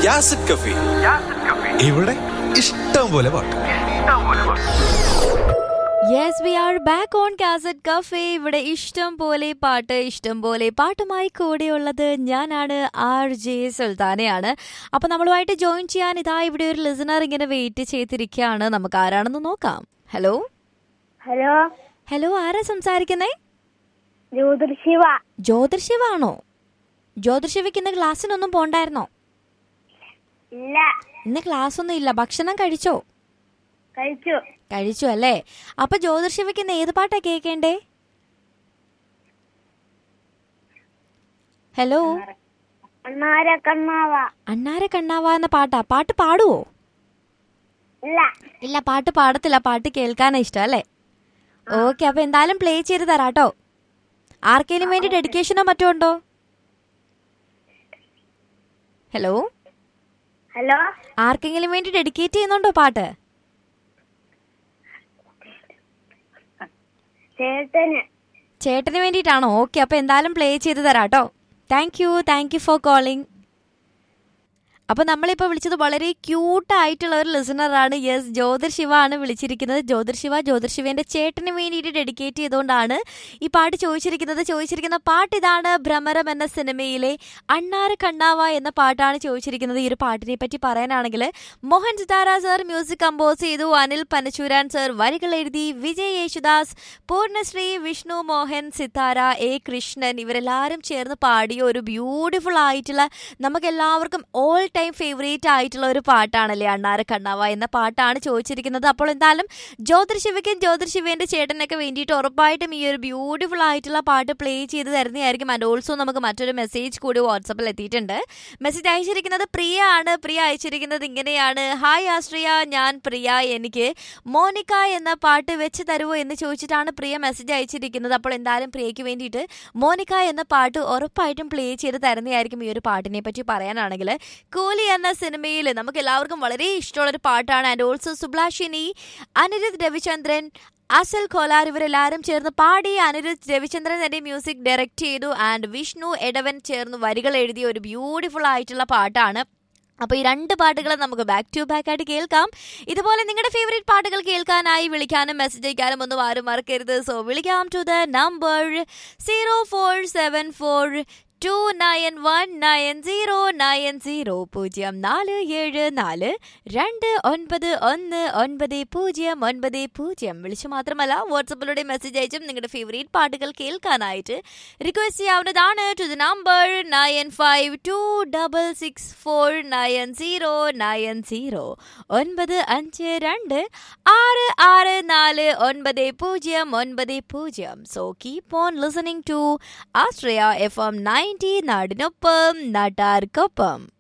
യാസിഡ് കഫി ഇവിടെ ഇഷ്ടം പോലെ പാട്ട് yes we are back on cassette cafe ഇവിടെ ഇഷ്ടം പോലെ പാട്ട് ഇഷ്ടം പോലെ പാട്ടുമായി കൂടെയുള്ളത് ഞാനാണ് ആർ ജെ സുൽത്താനയാണ് അപ്പൊ നമ്മളുമായിട്ട് ജോയിൻ ചെയ്യാൻ ഇതാ ഇവിടെ ഒരു ലിസണർ ഇങ്ങനെ വെയിറ്റ് ചെയ്തിരിക്കുകയാണ് നമുക്ക് ആരാണെന്ന് നോക്കാം ഹലോ ഹലോ ഹലോ ആരാ സംസാരിക്കുന്നേ ജ്യോതിർശിവ ജ്യോതിർശിവാണോ ജ്യോതിർശിവയ്ക്ക് ഇന്ന് ക്ലാസ്സിനൊന്നും പോണ്ടായിരുന്നോ ഇല്ല ഇന്ന് ക്ലാസ് ഒന്നും ഇല്ല ഭക്ഷണം കഴിച്ചോ കഴിച്ചു കഴിച്ചു അല്ലേ അപ്പൊ ജ്യോതിർശിവയ്ക്ക് ഇന്ന് ഏത് പാട്ടാ കേൾക്കേണ്ടേ ഹലോ അണ്ണാര കണ്ണാവ അണ്ണാരെ കണ്ണാവ എന്ന പാട്ടാ പാട്ട് പാടുവോ ഇല്ല ഇല്ല പാട്ട് പാടത്തില്ല പാട്ട് കേൾക്കാനാ ഇഷ്ടം അല്ലേ ഓക്കെ അപ്പൊ എന്തായാലും പ്ലേ ചെയ്ത് തരാട്ടോ ആർക്കേലും വേണ്ടി ഡെഡിക്കേഷനോ മറ്റോ ഉണ്ടോ ഹലോ ഹലോ ആർക്കെങ്കിലും വേണ്ടി ഡെഡിക്കേറ്റ് ചെയ്യുന്നുണ്ടോ പാട്ട് ചേട്ടന് ചേട്ടന് വേണ്ടിയിട്ടാണോ ഓക്കെ അപ്പൊ എന്തായാലും പ്ലേ ചെയ്ത് തരാട്ടോ thank you thank you for calling അപ്പൊ നമ്മളിപ്പോ വിളിച്ചത് വളരെ ക്യൂട്ട് ആയിട്ടുള്ള ഒരു ലിസണറാണ് യെസ് ജ്യോതിർ ശിവ ആണ് വിളിച്ചിരിക്കുന്നത് ജ്യോതിർ ശിവ ജ്യോതിർ ശിവന്റെ ചേട്ടന് വേണ്ടിയിട്ട് ഡെഡിക്കേറ്റ് ചെയ്തുകൊണ്ടാണ് ഈ പാട്ട് ചോദിച്ചിരിക്കുന്നത് ചോദിച്ചിരിക്കുന്ന പാട്ട് ഇതാണ് ഭ്രമരം എന്ന സിനിമയിലെ അണ്ണാറ് കണ്ണാവ എന്ന പാട്ടാണ് ചോദിച്ചിരിക്കുന്നത് ഈ ഒരു പാട്ടിനെ പറ്റി പറയാനാണെങ്കിൽ Mohan Sithara sir music compose ചെയ്തു അനിൽ പനച്ചൂരാൻ സർ വരികൾ എഴുതി വിജയ് യേശുദാസ് പൂർണ്ണശ്രീ വിഷ്ണു മോഹൻ സിതാര എ കൃഷ്ണൻ ഇവരെല്ലാവരും ചേർന്ന് പാടിയ ഒരു ബ്യൂട്ടിഫുൾ ആയിട്ടുള്ള നമുക്ക് എല്ലാവർക്കും ഓൾ ടൈം ഫേവറേറ്റ് ആയിട്ടുള്ള ഒരു പാട്ടാണല്ലേ അണ്ണാര കണ്ണാവ എന്ന പാട്ടാണ് ചോദിച്ചിരിക്കുന്നത് അപ്പോൾ എന്തായാലും ജ്യോതിർ ശിവയ്ക്കും ജ്യോതിർ ശിവേന്റെ ചേട്ടനൊക്കെ വേണ്ടിയിട്ട് ഉറപ്പായിട്ടും ഈ ഒരു ബ്യൂട്ടിഫുൾ ആയിട്ടുള്ള പാട്ട് പ്ലേ ചെയ്ത് തരുന്നതായിരിക്കും ആൻഡ് ഓൾസോ നമുക്ക് മറ്റൊരു മെസ്സേജ് കൂടി വാട്സപ്പിൽ എത്തിയിട്ടുണ്ട് മെസ്സേജ് അയച്ചിരിക്കുന്നത് പ്രിയ ആണ് പ്രിയ അയച്ചിരിക്കുന്നത് ഇങ്ങനെയാണ് ഹായ് ആശ്രിയ ഞാൻ പ്രിയ എനിക്ക് മോനിക്ക എന്ന പാട്ട് വെച്ച് തരുമോ എന്ന് ചോദിച്ചിട്ടാണ് പ്രിയ മെസ്സേജ് അയച്ചിരിക്കുന്നത് അപ്പോൾ എന്തായാലും പ്രിയയ്ക്ക് വേണ്ടിയിട്ട് മോനിക്ക എന്ന പാട്ട് ഉറപ്പായിട്ടും പ്ലേ ചെയ്ത് തരുന്നതായിരിക്കും ഈ ഒരു പാട്ടിനെ പറ്റി പറയാനാണെങ്കിൽ കൂലി എന്ന സിനിമയിൽ നമുക്ക് എല്ലാവർക്കും വളരെ ഇഷ്ടമുള്ള ഒരു പാട്ടാണ് ആൻഡ് ഓൾസോ സുബ്ലാഷിനി അനിരുദ്ധ് രവിചന്ദ്രൻ അസൽ കോലാർ ഇവരെല്ലാവരും ചേർന്ന് പാടി അനിരുദ്ധ് രവിചന്ദ്രൻ തന്നെ മ്യൂസിക് ഡയറക്റ്റ് ചെയ്തു ആൻഡ് വിഷ്ണു എടവൻ ചേർന്ന് വരികൾ എഴുതിയ ഒരു ബ്യൂട്ടിഫുൾ ആയിട്ടുള്ള പാട്ടാണ് അപ്പോൾ ഈ രണ്ട് പാട്ടുകൾ നമുക്ക് ബാക്ക് ടു ബാക്ക് ആയിട്ട് കേൾക്കാം ഇതുപോലെ നിങ്ങളുടെ ഫേവറേറ്റ് പാട്ടുകൾ കേൾക്കാനായി വിളിക്കാനും മെസ്സേജ് അയക്കാനും ഒന്നും ആരും മറക്കരുത് സോ വിളിക്കാം to the number zero four seven four two nine one nine zero nine zero പൂജ്യം നാല് ഏഴ് നാല് രണ്ട് ഒൻപത് ഒന്ന് ഒൻപത് പൂജ്യം ഒൻപത് പൂജ്യം വിളിച്ചു മാത്രമല്ല വാട്സപ്പിലൂടെ മെസ്സേജ് അയച്ചും നിങ്ങളുടെ ഫേവറേറ്റ് പാട്ടുകൾ കേൾക്കാനായിട്ട് റിക്വസ്റ്റ് ചെയ്യാവുന്നതാണ് to the number nine five two double six four nine zero nine zero ഒൻപത് അഞ്ച് രണ്ട് ആറ് ആറ് നാല് ഒൻപത് പൂജ്യം ഒൻപത് പൂജ്യം so keep on listening to Ashraya F M ninety നാടിനൊപ്പം നാട്ടാർക്കൊപ്പം